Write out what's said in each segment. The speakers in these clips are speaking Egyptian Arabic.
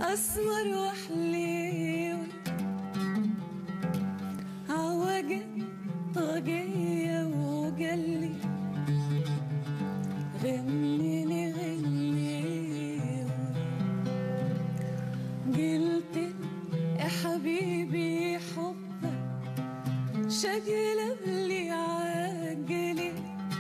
أسمر وحليوي عوجة طاقية وقلي غني لي غني قلت يا حبيبي حبك شقلب لي عقلي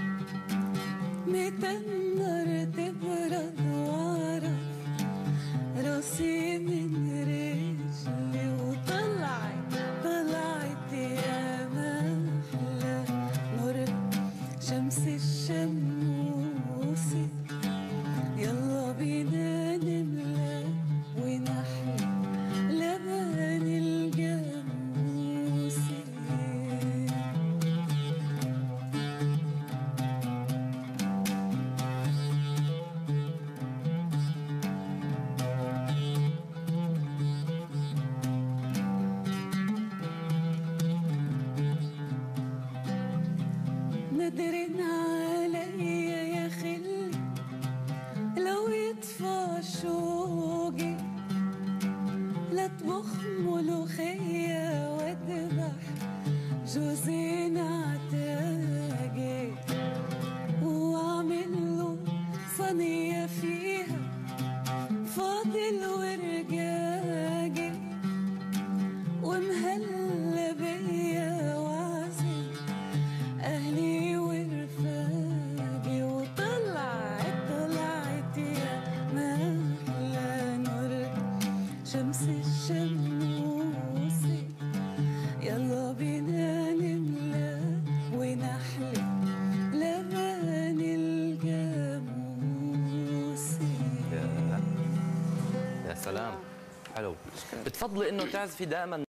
متى النار تبرد واعرف راسي من رجلي وطلعت طلعت يا محلى نور شمس الشموس يلا بينا نملى ونحلى لبن الجاموس نادرين عليا يا خلي لو يطفى شوقي لا اطبخ ملوخية واذبح جوزين عتاقي واعمل له صينية فيها فاضل ورقاقي ومهلا بيا وعزم أهلي ورفاقي وطلعت طلعت يا محلى نور شمس الشموس يلا بينا نملى ونحلى لبن الجاموس يا يا سلام حلو بتفضلي انه تعزفي دائما